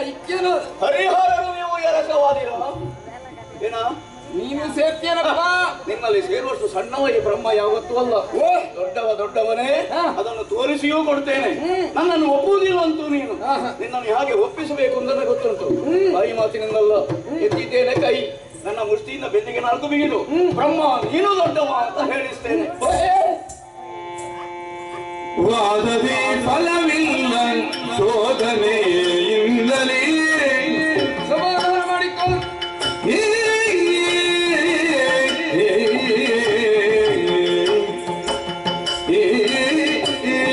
ಐಕ್ಯನು ಹರಿಹರನು ನೀವು ಎರಕವಾದಿರ ಏನ ನೀನು ಸೇರ್ತೀಯನಪ್ಪ ನಿನ್ನಲ್ಲಿ ಸೇರುವಷ್ಟು ಸಣ್ಣವ ಈ ಬ್ರಹ್ಮ ಯಾವತ್ತೂ ಅಲ್ಲ ಓ ದೊಡ್ಡವ ದೊಡ್ಡವನೇ ಹಾ. ಅದನ್ನು ತೋರಿಸಿಯೂ ಕೊಡ್ತೇನೆ ನನ್ನನ್ನು ಒಪ್ಪುವುದಿಲ್ಲಂತೂ ನೀನು ಆಹಾ. ನಿನ್ನನ್ನು ಹೇಗೆ ಒಪ್ಪಿಸಬೇಕು ಅಂತ ನನಗೆ ಗೊತ್ತುಂಟು ಬಾಯಿ ಮಾತಿನಿಂದಲ್ಲ ಎತ್ತಿದ್ದೇನೆ ಕೈ ನನ್ನ ಮುಷ್ಟಿಯಿಂದ ಬೆನ್ನಿಗೆ ನಾಲ್ಕು ಬಿಗಿದು ಬ್ರಹ್ಮ ನೀನು ದೊಡ್ಡವ ಅಂತ ಹೇಳಿಸ್ತೇನೆ ವಾದದಿ ಫಲವಿಲ್ಲ ಶೋಧನೆಯಿಂದಲೇ ಸಮಾಧಾನ ಮಾಡಿಕೊ ಏ, ಏ, ಏ, ಏ, ಏ.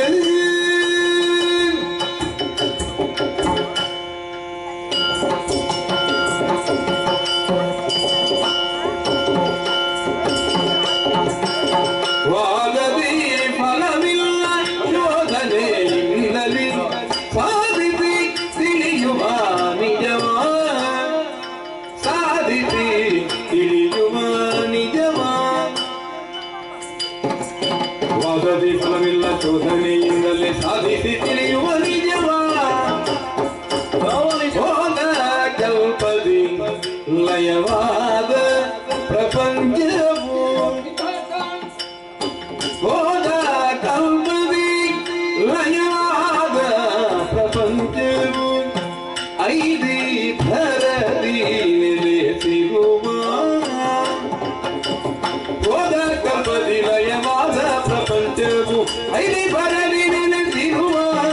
ವಾದದಿ ಫಲವಿಲ್ಲ ಶೋಧನೆಯಿಂದಲೇ ಸಾಧಿಸಿ ತಿಳಿಯುವ ನಿಜವ ಸಾಧಿಸಿ ತಿಳಿಯುವ ನಿಜವ ವಾದದಿ ಫಲವಿಲ್ಲ ಶೋಧನೆಯಿಂದಲೇ ಸಾಧಿಸಿ ತಿಳಿಯುವ ನಿಜವ ಹೋದ ಕಲ್ಪದಿ ಲಯವಾದ ಪ್ರಪಂಚವು ಹೋದ ಕಲ್ಪದಿ ಲಯವಾದ ಪ್ರಪಂಚವು ಐದಿ ಭರದಿ ನೆಲೆಸಿರುವ ಹೋದ ಕಲ್ಪದಿ ಲಯವಾದ ಪ್ರಪಂಚವು ಐದಿ ಭರದಿ ನೆಲೆಸಿರುವ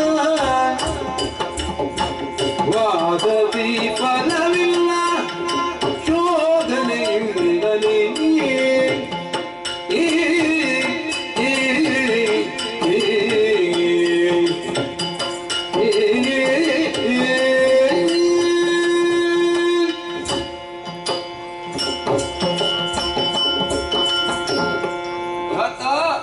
ವಾದದಿ ಫಲವಿಲ್ಲ ಶೋಧನೆಯಿಂದಲೇ ಈ, ಈ, ಈ, ಈ. ಆತ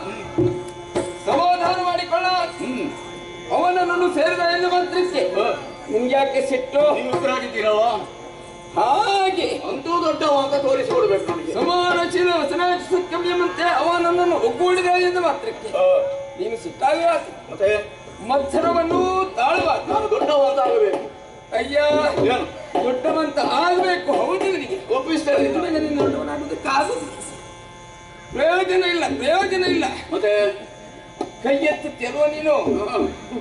ಸಮಾಧಾನ ಮಾಡಿಕೊಳ್ಳ ಅವನನ್ನು ಸೇರಿದ ಎಂದು ಮಂತ್ರಕ್ಕೆ ನಿಮ್ಗೆ ಯಾಕೆ ಸಿಟ್ಟು ನೀವು ಉಗ್ರಾಗಿದ್ದೀರಲ್ಲ ಹಾಗೆ ಅಂತೂ ದೊಡ್ಡವ ಅಂತ ತೋರಿಸಿಕೊಡ್ಬೇಕು ನನಗೆ ಸಮಾನಶೀಲ ವಚನಕ್ಕೆ ಅವನನ್ನು ಒಗ್ಗೂಡಿದ ಎಂದು ಮಾತ್ರಕ್ಕೆ ಆ, ನೀನು ಸಿಟ್ಟಾಗ ಮತ್ತೆ ಮತ್ಸರವನ್ನು ತಾಳುವ ನಾನು ದೊಡ್ಡವ ಅಂತ ಆಗಬೇಕು ಅಯ್ಯ ಏನು ದೊಡ್ಡವಂತ ಆಗಬೇಕು ಹೌದು ನಿನಗೆ ಒಪ್ಪಿಸ್ತೇನೆ ನಿನ್ನನ್ನು. ನನಗೆ ನಿನ್ನ ದೊಡ್ಡವನಾಗುವುದಕ್ಕಾಗುವುದು ಪ್ರಯೋಜನ ಇಲ್ಲ ಪ್ರಯೋಜನ ಇಲ್ಲ ಮತ್ತೆ ಕೈ ಎತ್ತುತ್ತಿರುವ ನೀನು ಆ,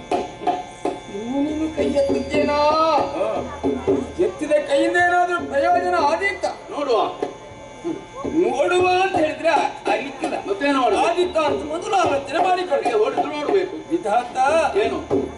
ಇನ್ನು ನೀನು ಕೈ ಎತ್ತುತ್ತೇನಾ ಆ, ಎತ್ತಿದ ಕೈಯಿಂದ ಏನಾದ್ರೂ ಪ್ರಯೋಜನ ಆದೀತ ನೋಡುವ ನೋಡುವ ಅಂತ ಹೇಳಿದ್ರೆ ಅಲಿಕ್ಕಿಲ್ಲ ಮತ್ತೇನು ಮಾಡುವ ಆದಿತ್ತ ಅಂತ ಮೊದಲು ಆಲೋಚನೆ ಮಾಡಿಕೊಳ್ಳಿ ಹೊಡೆದು ನೋಡ್ಬೇಕು ವಿಧಾತ ಏನು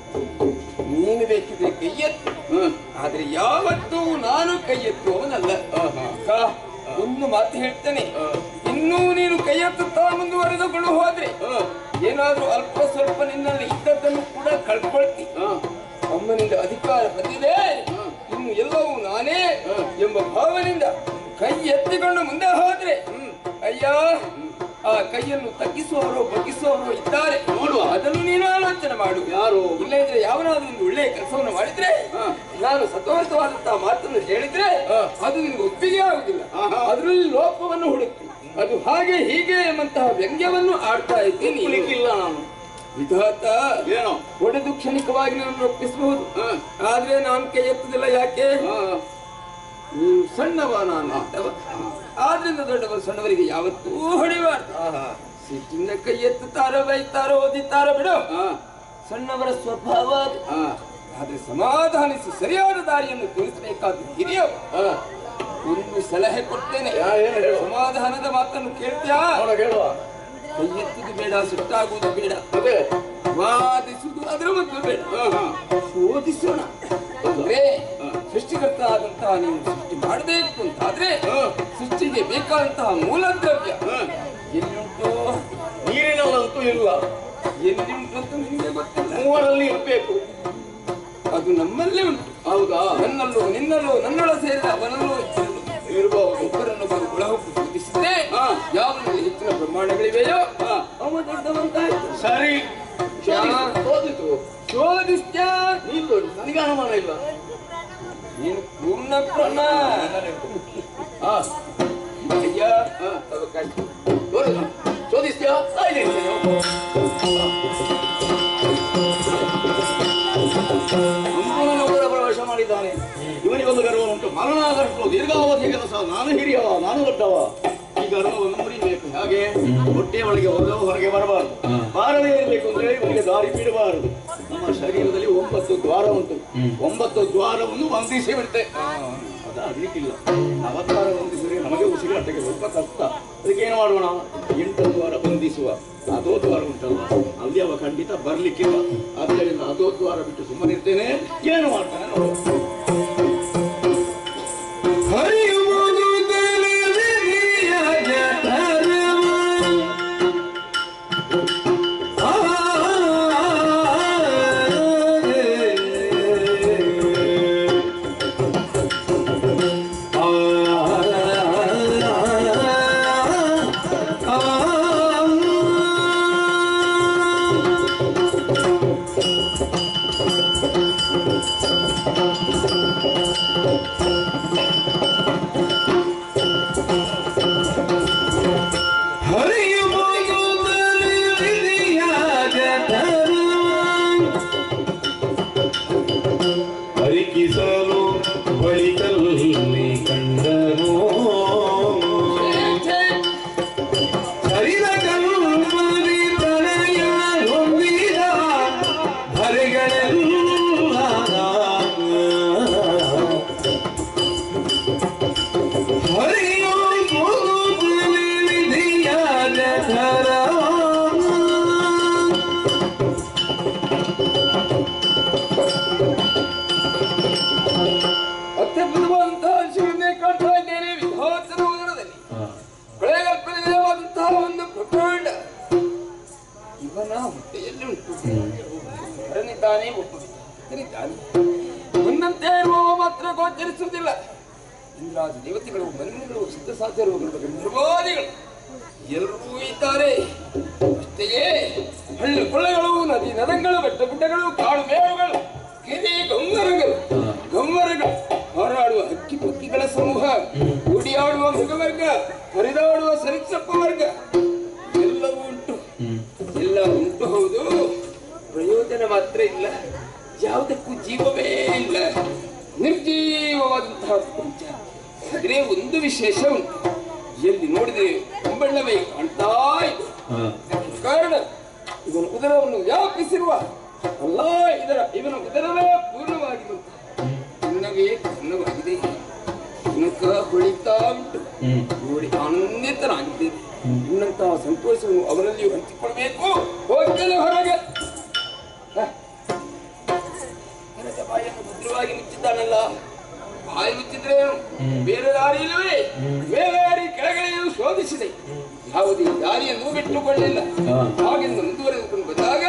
ನೀನು ಬೇಕಿದ್ರೆ ಕೈ ಎತ್ತು ಹ್ಮ್ ಆದ್ರೆ ಯಾವತ್ತೂ ನಾನು ಕೈ ಎತ್ತುವವನಲ್ಲ ಅಕ್ಕ, ಒಂದು ಮಾತು ಹೇಳ್ತೇನೆ ಇನ್ನೂ ನೀನು ಕೈ ಎತ್ತುತ್ತಾ ಮುಂದುವರೆದುಕೊಂಡು ಹೋದ್ರೆ ಏನಾದ್ರೂ ಅಲ್ಪ ಸ್ವಲ್ಪ ನಿನ್ನಲ್ಲಿ ಇದ್ದದ್ದನ್ನು ಕೂಡ ಕಳ್ಕೊಳ್ತಿ ಅಮ್ಮನಿಂದ ಅಧಿಕಾರ ಬಂದಿದೆ ಇನ್ನು ಎಲ್ಲವೂ ನಾನೇ ಎಂಬ ಭಾವನೆಯಿಂದ ಕೈ ಎತ್ತಿಕೊಂಡು ಮುಂದೆ ಹೋದ್ರೆ ಅಯ್ಯ ಆ ಕೈಯನ್ನು ತಗ್ಗಿಸುವವರು ಬಗ್ಗಿಸುವವರು ಇದ್ದಾರೆ ನೋಡುವ. ಅದನ್ನು ನೀನು ಆಲೋಚನೆ ಮಾಡು ಯಾರು? ಇಲ್ಲ ಇದ್ರೆ ಯಾವನಾದ್ರೂ ಒಂದು ಒಳ್ಳೆಯ ಕೆಲಸವನ್ನು ಮಾಡಿದ್ರೆ ನಾನು ಸತ್ವವಂತವಾದಂತಹ ಮಾತನ್ನು ಹೇಳಿದ್ರೆ ಅದು ನಿನಗೆ ಒಪ್ಪಿಗೆ ಆಗುದಿಲ್ಲ ಆಹಾ. ಅದರಲ್ಲಿ ಲೋಪವನ್ನು ಹುಡುಕ್ತಿ ಅದು ಹಾಗೆ ಹೀಗೆ ಎಂಬಂತಹ ವ್ಯಂಗ್ಯವನ್ನು ಆಡ್ತಾ ಇದ್ದೀನಿ ಒಪ್ಲಿಕ್ಕಿಲ್ಲ ನಾನು ವಿಧಾತ ಏನು ಹೊಡೆದು ಕ್ಷಣಿಕವಾಗಿ ನಾನು ಒಪ್ಪಿಸಬಹುದು ಹ. ಆದ್ರೆ ನಾನು ಕೈ ಎತ್ತುದಿಲ್ಲ ಯಾಕೆ ಆ, ನೀನು ಸಣ್ಣವ ನಾನು ದೊಡ್ಡವ. ಆದ್ರಿಂದ ದೊಡ್ಡವರು ಸಣ್ಣವರಿಗೆ ಯಾವತ್ತೂ ಹೊಡಿಬಾರ್ದು ಆಹಾ. ಸಿಟ್ಟಿಂದ ಕೈ ಎತ್ತುತ್ತಾರೋ ಬೈತಾರೋ ಓದಿತ್ತಾರೋ ಬಿಡು ಆ, ಸಣ್ಣವರ ಸ್ವಭಾವ ಅದು. ಆ, ಆದ್ರೆ ಸಮಾಧಾನಿಸಿ ಸರಿಯಾದ ದಾರಿಯನ್ನು ತೋರಿಸಬೇಕಾದ ಹಿರಿಯವ ಆ. ಒಂದು ಸಲಹೆ ಕೊಡ್ತೇನೆ ಯಾ, ಏನು ಹೇಳು ಸಮಾಧಾನದ ಮಾತನ್ನು ಕೇಳ್ತೀಯಾ ನೋಡ ಕೇಳುವ ಕೈ ಎತ್ತುದು ಬೇಡ ಸಿಟ್ಟಾಗುವುದು ಬೇಡ ಮತ್ತೆ ವಾದಿಸುವುದು ಅದರ ಮೊದಲು ಬೇಡ ಹಾ, ಹಾ. ಶೋಧಿಸೋಣ ಅಂದ್ರೆ ಸೃಷ್ಟಿಕರ್ತ ಆದಂತಹ ನೀವು ಸೃಷ್ಟಿ ಮಾಡಬೇಕು ಅಂತಾದ್ರೆ ಸೃಷ್ಟಿಗೆ ಬೇಕಾದಂತಹ ಮೂಲ ದ್ರವ್ಯ ಎಲ್ಲಿಂಟು ನೀರಿನಲ್ಲಂತೂ ಇಲ್ಲ ಎಲ್ಲಿಂಟು ಅಂತ ನಿಮಗೆ ಗೊತ್ತಿಲ್ಲ ಮೂವರಲ್ಲಿ ಇರ್ಬೇಕು ಅದು ನಮ್ಮಲ್ಲೇ ಉಂಟು ಹೌದಾ ನನ್ನಲ್ಲೂ ನಿನ್ನಲ್ಲೂ ನನ್ನೊಳ ಸೇರಿದ ಅವನಲ್ಲೂ ಇದ್ದರು ಇರಬಹುದು ಒಬ್ಬರನ್ನೊಬ್ಬರು ಒಳಹೊಕ್ಕು ಶೋಧಿಸಿದ್ರೆ ಹಾ. ಯಾವನಲ್ಲಿ ಹೆಚ್ಚಿನ ಪ್ರಮಾಣಗಳಿವೆಯೋ ಹಾ. ಅವ ದೊಡ್ಡವಂತಾಯ್ತು ಸರಿ ಯಾ. ಓದಿತು ಶೋಧಿಸ್ತ್ಯಾ ನೀನು ದೊಡ್ಡ ನನಗೆ ಅನುಮಾನ ಇಲ್ಲ ನೀನು ಪೂರ್ಣ ಪ್ರಮಾಣ ಹಾ ಅಯ್ಯ ಅವಕಾಶ ತೋರಿಸು. ಶೋಧಿಸ್ತೀಯಾ ಆಯ್ತು ಅಂಬುನನ್ನು ಕೂಡ ಪ್ರವೇಶ ಮಾಡಿದ ನಾನೇ ಇವನಿಗೊಂದು ಗರ್ವ ಉಂಟು ಮರಣಾಗಷ್ಟು ದೀರ್ಘಾವಧಿ ಕೆಲಸ ನಾನು ಹಿರಿಯವ ನಾನು ದೊಡ್ಡವ ಈ ಗರ್ವವನ್ನು ಮುರಿಬೇಕು ಹಾಗೆ ಹೊಟ್ಟೆಯ ಒಳಗೆ ಹೋದವ ಹೊರಗೆ ಬರಬಾರದು ಬಾರದೇ ಇರಬೇಕು ಅಂದ್ರೆ ಇವನಿಗೆ ದಾರಿ ಬಿಡಬಾರದು ನಮ್ಮ ಶರೀರದಲ್ಲಿ ಒಂಬತ್ತು ದ್ವಾರ ಉಂಟು ಒಂಬತ್ತು ದ್ವಾರವನ್ನು ವಂದಿಸಿ ಬಿಡ್ತೆ ಅದು ಆಗ್ಲಿಕ್ಕಿಲ್ಲ ಅವತಾರ ವಂದಿಸಿದ್ರೆ ನಮಗೆ ಉಸಿರಾಟಕ್ಕೆ ಸ್ವಲ್ಪ ಕಷ್ಟ ಅದಕ್ಕೆ ಏನು ಮಾಡೋಣ ಎಂಟು ದ್ವಾರ ಬಂಧಿಸುವ ಅದೋ ದ್ವಾರ ಉಂಟಲ್ಲ ಅಲ್ಲಿ ಅವ ಖಂಡಿತ ಬರ್ಲಿಕ್ಕಿಲ್ಲ ಆದ್ದರಿಂದ ಅದೋ ದ್ವಾರ ಬಿಟ್ಟು ಸುಮ್ಮನಿರ್ತೇನೆ ಏನು ಮಾಡ್ತಾನೆ ನೋಡುವ ಹರಿಯುವುದು ತಿಳಿದಿದೆಯ ಜಠರವ. ಆ, ಆ, ಆ, ಆ. ಹರಿಕಿಸಲು ಬಳಿಕಲ್ಲಿ ಕಂಡನು ಹರಿದ ಕಲ್ಪನೆ ತಲೆಯ ಹೊಂದಿದ ಹರಿಗಳೆಲ್ಲ ಹರಿಯೋ ಮುಗುದಿಯ ಜಠರ ಅತ್ಯದ್ಭುತವಾದಂತಹ ಶಿವನ್ನೇ ಕಾಣ್ತಾ ಇದ್ದೇನೆ ವಿಧಾನದ ಉದರದಲ್ಲಿ ಬೆಳೆಗಲ್ಪನೆಯಾದಂತಹ ಒಂದು ಬ್ರಹ್ಮಾಂಡ ಇವನ ಹೊಟ್ಟೆಯಲ್ಲಿ ಉಂಟು ಹರನಿದ್ದಾನೆ ಒಬ್ಬನಿದ್ದಾನೆ ಒಂದಂತೆ ಇರುವವ ಮಾತ್ರ ಗೋಚರಿಸುವುದಿಲ್ಲ ಇಂದ್ರಾದಿ ದೇವತೆಗಳು ಮನ್ಮಗಳು ಸಿದ್ಧ ಸಾಧ್ಯರು ನಿರ್ವಾದಿಗಳು ಎಲ್ಲರೂ ಇದ್ದಾರೆ ಅಷ್ಟೇ ಹಳ್ಳಿ ಕೊಳ್ಳಗಳು ನದಿ ನದಂಗಳು ಬೆಟ್ಟ ಗುಡ್ಡಗಳು ಕಾಡು ಮೇಳುಗಳು ಕೆರೆ ಗಂಗರಗಳು ಗಂಗರಗಳು ಹಾರಾಡುವ ಹಕ್ಕಿ ಪಕ್ಕಿಗಳ ಸಮೂಹ ಓಡಿಯಾಡುವ ಮೃಗವರ್ಗ ಹರಿದಾಡುವ ಸರಿಸಪ್ಪ ವರ್ಗ ಎಲ್ಲವೂ ಉಂಟು ಎಲ್ಲ ಉಂಟು ಹೌದು ಪ್ರಯೋಜನ ಮಾತ್ರ ಇಲ್ಲ ಯಾವುದಕ್ಕೂ ಜೀವವೇ ಇಲ್ಲ ನಿರ್ಜೀವವಾದಂತಹ ಪ್ರಪಂಚ ಆದ್ರೆ ಒಂದು ವಿಶೇಷ ಉಂಟು ಎಲ್ಲಿ ನೋಡಿದ್ರೆ ಕುಂಬಣ್ಣವೇ ಕಾಣ್ತಾ ಇದೆ ಕಾರಣ ಇವನ ಉದರವನ್ನು ವ್ಯಾಪಿಸಿರುವ ಅಲ್ಲ ಇದರ ಇವನ ಉದರವೇ ಪೂರ್ಣವಾಗಿರುವಂತಹ ಅನ್ನವೇ ಕನ್ನವಾಗಿದೆ ಇನಕ ಹೊಳಿತಾ ಉಂಟು ನೋಡಿ ಆನಂದಿತನಾಗಿದ್ದೇನೆ ಇನ್ನಂತಹ ಸಂತೋಷವನ್ನು ಅವರಲ್ಲಿಯೂ ಹಂಚಿಕೊಳ್ಬೇಕು ಹೋಗ್ತೇನೆ ಹೊರಗೆ ಹ. ಕನಕ ಬಾಯಿಯನ್ನು ಭದ್ರವಾಗಿ ಮುಚ್ಚಿದ್ದಾನಲ್ಲ ಬಾಯಿ ಮುಚ್ಚಿದ್ರೆ ಏನು? ಬೇರೆ ದಾರಿ ಇಲ್ಲವೇ ಬೇರೆ ದಾರಿ ಕೆಳಗಡೆಯೂ ಶೋಧಿಸಿದೆ ಯಾವುದೇ ದಾರಿಯನ್ನು ಬಿಟ್ಟುಕೊಳ್ಳಿಲ್ಲ ಹಾಗೆಂದು ಮುಂದುವರೆದುಕೊಂಡು ಬಂದಾಗ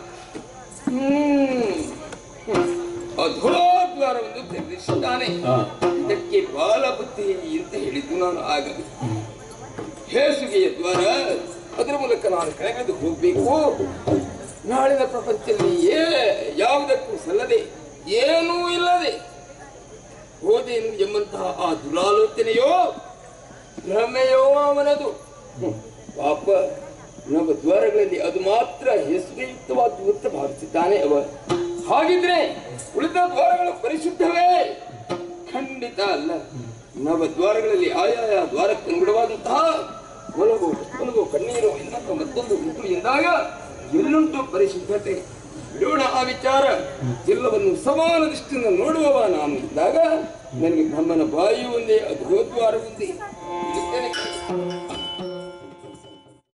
ಹ್ಮ್ ಅಧೋದ್ವಾರವನ್ನು ಪ್ರವೇಶಿಸಿದ್ದಾನೆ ಇದಕ್ಕೆ ಬಾಲ ಬುದ್ಧಿ ಅಂತ ಹೇಳಿದ್ದು ನಾನು ಆಗ ಹೇಸುಗೆಯ ದ್ವಾರ ಅದರ ಮೂಲಕ ನಾನು ಕೆಳಗೆದು ಹೋಗ್ಬೇಕು ನಾಳಿನ ಪ್ರಪಂಚದಲ್ಲಿ ಏ ಯಾವುದಕ್ಕೂ ಸಲ್ಲದೆ ಏನೂ ಇಲ್ಲದೆ ಹೋದೇನು ಎಂಬಂತಹ ಆ ದುರಾಲೋಚನೆಯೋ ಭ್ರಮೆಯೋ ಅವನದು ಹ್ಮ್. ಪಾಪ ನವ ದ್ವಾರಗಳಲ್ಲಿ ಅದು ಮಾತ್ರ ಹೆಸರುಯುಕ್ತವಾದ್ದು ಅಂತ ಭಾವಿಸಿದ್ದಾನೆ ಅವ ಹಾಗಿದ್ರೆ ಉಳಿದ ದ್ವಾರಗಳು ಪರಿಶುದ್ಧವೇ ಖಂಡಿತ ಅಲ್ಲ ನವ ದ್ವಾರಗಳಲ್ಲಿ ಆಯಾಯ ದ್ವಾರಕ್ಕೆ ಅನುಗುಣವಾದಂತಹ ಒಲವು ಒಲವು ಕಣ್ಣೀರು ಇನ್ನೊಂದು ಮತ್ತೊಂದು ಉಂಟು ಎಂದಾಗ ಎಲ್ಲುಂಟು ಪರಿಶುದ್ಧತೆ ಬಿಡೋಣ ಆ ವಿಚಾರ ಎಲ್ಲವನ್ನು ಸಮಾನ ದೃಷ್ಟಿಯಿಂದ ನೋಡುವವ ನಾನು ಇದ್ದಾಗ ನನಗೆ ಬ್ರಹ್ಮನ ಬಾಯಿ ಒಂದೇ ಅಧೋದ್ವಾರ ಒಂದೇ ಇದಕ್ಕೇನೆ